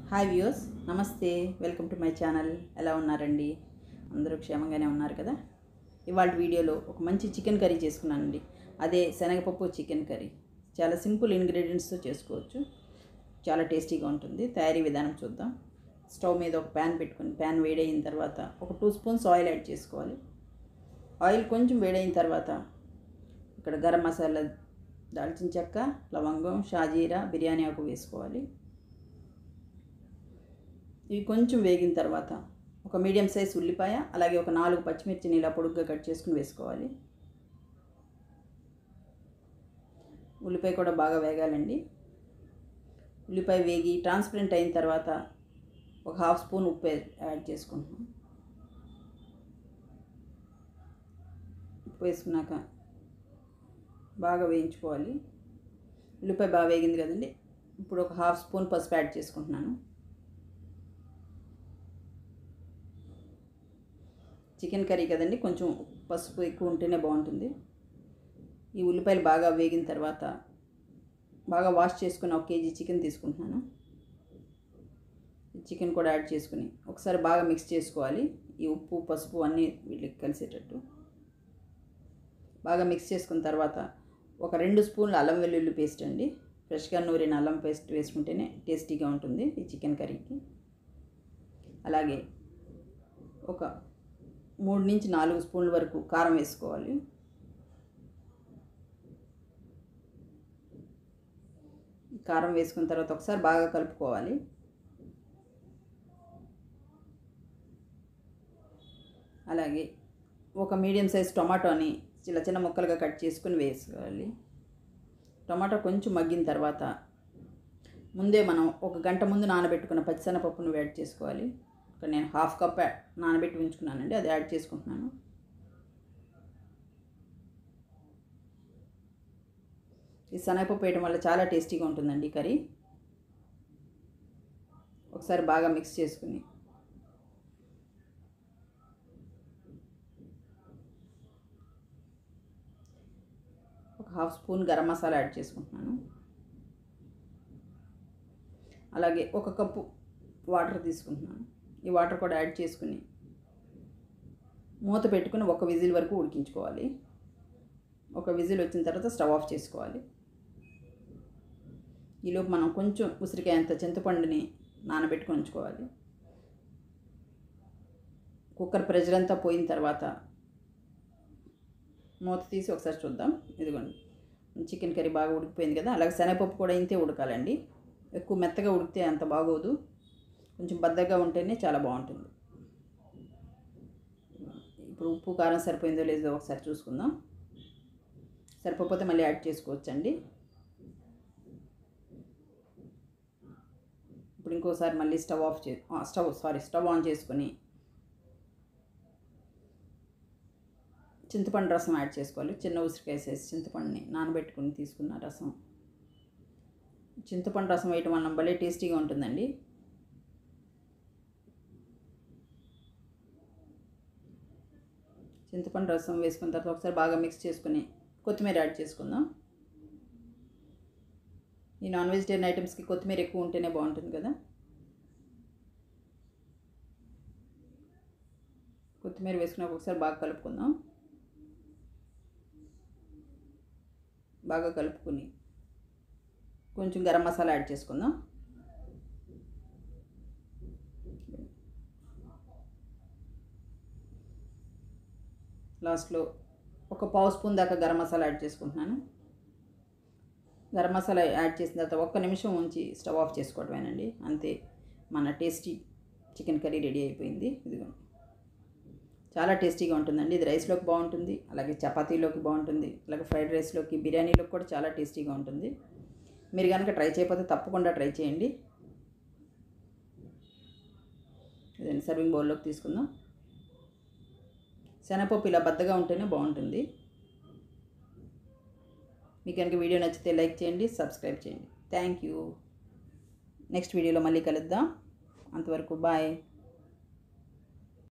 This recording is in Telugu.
హాయ్ వ్యూస్ నమస్తే వెల్కమ్ టు మై ఛానల్ ఎలా ఉన్నారండి అందరూ క్షేమంగానే ఉన్నారు కదా ఇవాళ వీడియోలో ఒక మంచి చికెన్ కర్రీ చేసుకున్నానండి అదే శనగపప్పు చికెన్ కర్రీ చాలా సింపుల్ ఇంగ్రీడియంట్స్తో చేసుకోవచ్చు చాలా టేస్టీగా ఉంటుంది తయారీ విధానం చూద్దాం స్టవ్ మీద ఒక ప్యాన్ పెట్టుకొని ప్యాన్ వేడైన తర్వాత ఒక టూ స్పూన్స్ ఆయిల్ యాడ్ చేసుకోవాలి ఆయిల్ కొంచెం వేడైన తర్వాత ఇక్కడ గరం మసాలా దాల్చిన చెక్క లవంగం షాజీరా బిర్యానీ ఆకు వేసుకోవాలి ఇవి కొంచెం వేగిన తర్వాత ఒక మీడియం సైజ్ ఉల్లిపాయ అలాగే ఒక నాలుగు పచ్చిమిర్చిని ఇలా పొడుగ్గా కట్ చేసుకుని వేసుకోవాలి ఉల్లిపాయ కూడా బాగా వేగాలండి ఉల్లిపాయ వేగి ట్రాన్స్పరెంట్ అయిన తర్వాత ఒక హాఫ్ స్పూన్ ఉప్పు యాడ్ చేసుకుంటున్నాం ఉప్పు వేసుకున్నాక బాగా వేయించుకోవాలి ఉల్లిపాయ బాగా వేగింది కదండి ఇప్పుడు ఒక హాఫ్ స్పూన్ పసుపు యాడ్ చేసుకుంటున్నాను చికెన్ కర్రీ కదండి కొంచెం పసుపు ఎక్కువ ఉంటేనే బాగుంటుంది ఈ ఉల్లిపాయలు బాగా వేగిన తర్వాత బాగా వాష్ చేసుకుని ఒక కేజీ చికెన్ తీసుకుంటున్నాను చికెన్ కూడా యాడ్ చేసుకుని ఒకసారి బాగా మిక్స్ చేసుకోవాలి ఈ ఉప్పు పసుపు అన్నీ వీళ్ళకి కలిసేటట్టు బాగా మిక్స్ చేసుకున్న తర్వాత ఒక రెండు స్పూన్లు అల్లం వెల్లుల్లి పేస్ట్ అండి ఫ్రెష్గా నూరిన అల్లం పేస్ట్ వేసుకుంటేనే టేస్టీగా ఉంటుంది ఈ చికెన్ కర్రీకి అలాగే ఒక మూడు నుంచి నాలుగు స్పూన్ల వరకు కారం వేసుకోవాలి కారం వేసుకున్న తర్వాత ఒకసారి బాగా కలుపుకోవాలి అలాగే ఒక మీడియం సైజ్ టొమాటోని చిన్న చిన్న ముక్కలుగా కట్ చేసుకుని వేసుకోవాలి టొమాటో కొంచెం మగ్గిన తర్వాత ముందే మనం ఒక గంట ముందు నానబెట్టుకున్న పచ్చిశనగపప్పును యాడ్ చేసుకోవాలి ఇక్కడ నేను హాఫ్ కప్ నానబెట్టి ఉంచుకున్నానండి అది యాడ్ చేసుకుంటున్నాను ఈ శనగపప్పు వేయడం వల్ల చాలా టేస్టీగా ఉంటుందండి ఈ కర్రీ ఒకసారి బాగా మిక్స్ చేసుకుని ఒక half spoon garam masala add చేసుకుంటున్నాను అలాగే ఒక కప్పు వాటర్ తీసుకుంటున్నాను ఈ వాటర్ కూడా యాడ్ చేసుకుని మూత పెట్టుకుని ఒక విజిల్ వరకు ఉడికించుకోవాలి ఒక విజిల్ వచ్చిన తర్వాత స్టవ్ ఆఫ్ చేసుకోవాలి ఈలోపు మనం కొంచెం ఉసిరికాయ అంత చింతపండుని నానబెట్టుకొని ఉంచుకోవాలి కుక్కర్ ప్రెషర్ అంతా పోయిన తర్వాత మూత తీసి ఒకసారి చూద్దాం ఇదిగోండి చికెన్ కర్రీ బాగా ఉడికిపోయింది కదా అలాగే శనగపప్పు కూడా ఇంతే ఉడకాలండి ఎక్కువ మెత్తగా ఉడికితే అంత బాగోదు కొంచెం బద్దగా ఉంటేనే చాలా బాగుంటుంది ఇప్పుడు ఉప్పు కారం సరిపోయిందో లేదో ఒకసారి చూసుకుందాం సరిపోతే మళ్ళీ యాడ్ చేసుకోవచ్చండి ఇప్పుడు ఇంకోసారి మళ్ళీ స్టవ్ ఆఫ్ చే స్టవ్ సారీ స్టవ్ ఆన్ చేసుకొని చింతపండు రసం యాడ్ చేసుకోవాలి చిన్న ఉసిరికాయ సైజ్ చింతపండుని నానబెట్టుకుని తీసుకున్న రసం చింతపండు రసం వేయటం వల్ల భలే టేస్టీగా ఉంటుందండి చింతపండు రసం వేసుకున్న తర్వాత ఒకసారి బాగా మిక్స్ చేసుకుని కొత్తిమీర యాడ్ చేసుకుందాం ఈ నాన్ వెజిటేరియన్ ఐటమ్స్కి కొత్తిమీర ఎక్కువ ఉంటేనే బాగుంటుంది కదా కొత్తిమీర వేసుకున్నాక ఒకసారి బాగా కలుపుకుందాం బాగా కలుపుకుని కొంచెం గరం మసాలా యాడ్ చేసుకుందాం లాస్ట్లో ఒక పావు స్పూన్ దాకా గరం మసాలా యాడ్ చేసుకుంటున్నాను గరం మసాలా యాడ్ చేసిన తర్వాత ఒక్క నిమిషం ఉంచి స్టవ్ ఆఫ్ చేసుకోవటమేనండి అంతే మన టేస్టీ చికెన్ కర్రీ రెడీ అయిపోయింది ఇదిగోండి చాలా టేస్టీగా ఉంటుందండి ఇది రైస్లోకి బాగుంటుంది అలాగే చపాతీలోకి బాగుంటుంది అలాగే ఫ్రైడ్ రైస్లోకి బిర్యానీలోకి కూడా చాలా టేస్టీగా ఉంటుంది మీరు కనుక ట్రై చేయకపోతే తప్పకుండా ట్రై చేయండి ఇదండి సర్వింగ్ బౌల్లోకి తీసుకుందాం శనగపప్పు ఇలా బద్దగా ఉంటేనే బాగుంటుంది మీకు కనుక వీడియో నచ్చితే లైక్ చేయండి సబ్స్క్రైబ్ చేయండి థ్యాంక్ యూ నెక్స్ట్ వీడియోలో మళ్ళీ కలుద్దాం అంతవరకు బాయ్